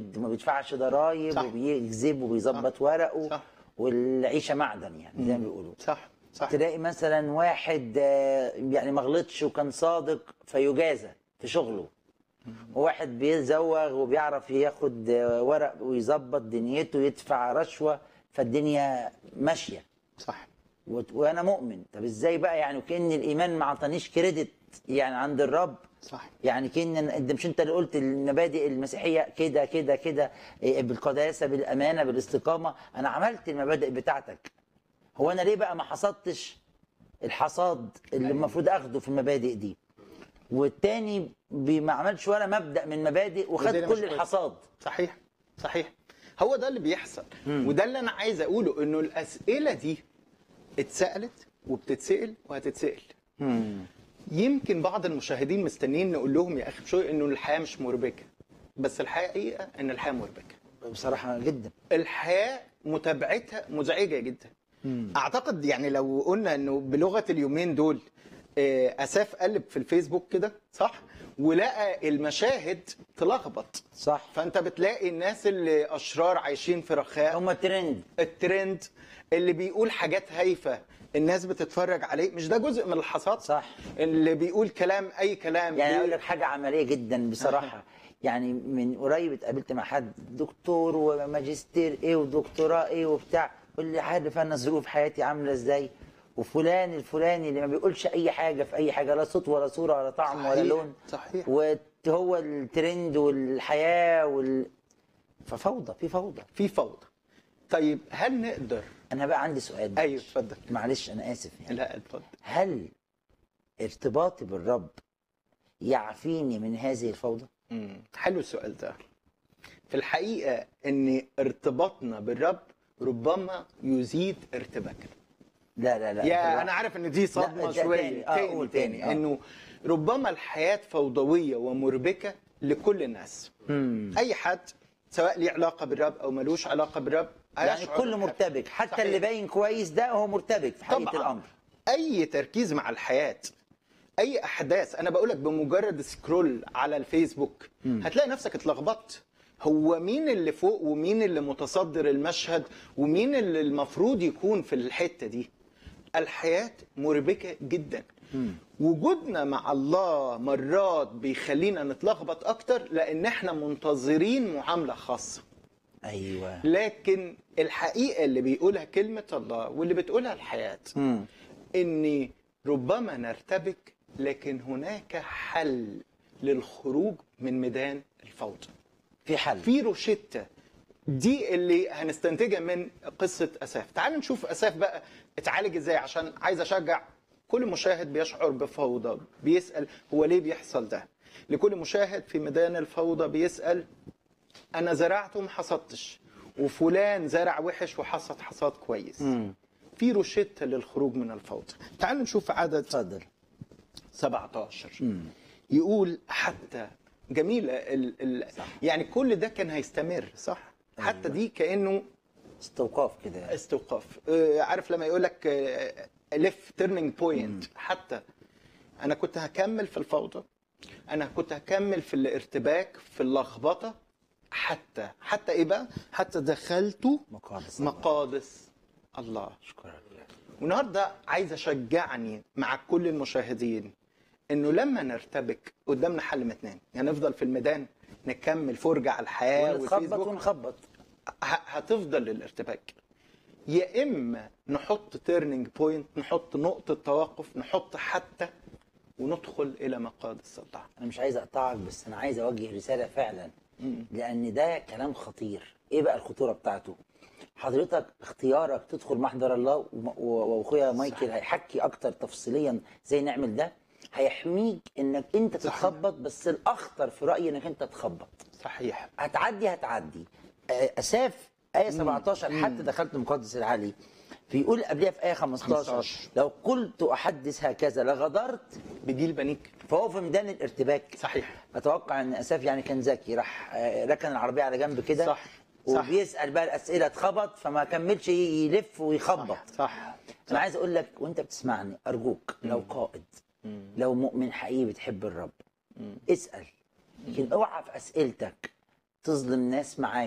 مقلد وما بيدفعش ضرايب صح. وبيكذب وبيظبط ورقه صح. والعيشه معدن يعني زي ما بيقولوا صح صح تلاقي مثلا واحد آه، يعني ما غلطش وكان صادق فيجازى في شغله وواحد بيزوغ وبيعرف ياخد آه، ورق ويظبط دنيته يدفع رشوه فالدنيا ماشيه صح وت- وانا مؤمن طب ازاي بقى يعني كان الايمان ما عطانيش كريدت يعني عند الرب صح يعني كان انت مش انت اللي قلت المبادئ المسيحيه كده كده كده إيه، بالقداسه بالامانه بالاستقامه انا عملت المبادئ بتاعتك هو انا ليه بقى ما حصدتش الحصاد اللي المفروض اخده في المبادئ دي والتاني بي- ما عملش ولا مبدا من مبادئ وخد والدنيا مش كل كويسة. الحصاد صحيح صحيح هو ده اللي بيحصل وده اللي انا عايز اقوله انه الاسئله دي اتسالت وبتتسال وهتتسال يمكن بعض المشاهدين مستنيين نقول لهم يا اخي شوي انه الحياه مش مربكه بس الحقيقه ان الحياه مربكه بصراحه جدا الحياه متابعتها مزعجه جدا اعتقد يعني لو قلنا انه بلغه اليومين دول آه، اساف قلب في الفيسبوك كده صح ولقى المشاهد تلخبط صح فانت بتلاقي الناس اللي اشرار عايشين في رخاء هم ترند الترند اللي بيقول حاجات هايفه الناس بتتفرج عليه مش ده جزء من الحصاد صح. اللي بيقول كلام اي كلام يعني بي- اقول لك حاجه عمليه جدا بصراحه يعني من قريب اتقابلت مع حد دكتور وماجستير ايه ودكتوراه ايه وبتاع يقول لي عارف انا ظروف حياتي عامله ازاي وفلان الفلاني اللي ما بيقولش اي حاجه في اي حاجه لا صوت ولا صوره ولا طعم ولا صحيح، لون صحيح. وهو الترند والحياه وال ففوضى في فوضى في فوضى طيب هل نقدر انا بقى عندي سؤال بقى. ايوه اتفضل معلش انا اسف يعني لا اتفضل هل ارتباطي بالرب يعفيني من هذه الفوضى؟ مم. حلو السؤال ده في الحقيقه ان ارتباطنا بالرب ربما يزيد ارتباكنا لا لا لا يا بالراحة. انا عارف ان دي صدمه لا، شويه تاني. آه، تاني قول تاني, تاني. آه. انه ربما الحياه فوضويه ومربكه لكل الناس اي حد سواء ليه علاقه بالرب او ملوش علاقه بالرب يعني هيشعر كل بالحياة. مرتبك حتى صحيح. اللي باين كويس ده هو مرتبك في حقيقه طبعا الامر اي تركيز مع الحياه اي احداث انا بقولك بمجرد سكرول على الفيسبوك هتلاقي نفسك اتلخبطت هو مين اللي فوق ومين اللي متصدر المشهد ومين اللي المفروض يكون في الحته دي الحياه مربكه جدا وجودنا مع الله مرات بيخلينا نتلخبط اكتر لان احنا منتظرين معامله خاصه ايوه لكن الحقيقه اللي بيقولها كلمه الله واللي بتقولها الحياه مم. ان ربما نرتبك لكن هناك حل للخروج من ميدان الفوضى في حل في روشتة دي اللي هنستنتجها من قصة أساف تعال نشوف أساف بقى اتعالج ازاي عشان عايز أشجع كل مشاهد بيشعر بفوضى بيسأل هو ليه بيحصل ده لكل مشاهد في ميدان الفوضى بيسأل أنا زرعت وما حصدتش وفلان زرع وحش وحصد حصاد كويس في روشتة للخروج من الفوضى تعال نشوف عدد اتفضل 17 يقول حتى جميلة ال ال يعني كل ده كان هيستمر صح حتى دي كأنه استوقاف كده استوقاف آه، عارف لما يقول لك ليف تيرنينج بوينت حتى انا كنت هكمل في الفوضى انا كنت هكمل في الارتباك في اللخبطه حتى حتى ايه بقى حتى دخلت مقادس الله. مقادس الله شكرا والنهارده عايز اشجعني مع كل المشاهدين انه لما نرتبك قدامنا حل من اتنين يا يعني نفضل في الميدان نكمل فرجه على الحياه ونتخبط والفيسبوك ونخبط ه- هتفضل الارتباك يا اما نحط تيرنينج بوينت نحط نقطه توقف نحط حتى وندخل الى مقادس الله انا مش عايز اقطعك بس انا عايز اوجه رساله فعلا لان ده كلام خطير ايه بقى الخطوره بتاعته حضرتك اختيارك تدخل محضر الله وم- و- واخويا مايكل هيحكي اكتر تفصيليا ازاي نعمل ده هيحميك انك انت تتخبط بس الاخطر في رايي انك انت تخبط صحيح هتعدي هتعدي آه، اساف ايه 17 حتى دخلت المقدس العلي بيقول قبلها في ايه 15 15. لو قلت احدث هكذا لغدرت بجيل بنيك فهو في ميدان الارتباك صحيح اتوقع ان اساف يعني كان ذكي راح آه، ركن العربيه على جنب كده صح، صح. وبيسال بقى الاسئله اتخبط فما كملش يلف ويخبط صح انا عايز اقول لك وانت بتسمعني ارجوك لو قائد لو مؤمن حقيقي بتحب الرب اسال لكن اوعى في اسئلتك تظلم ناس معاك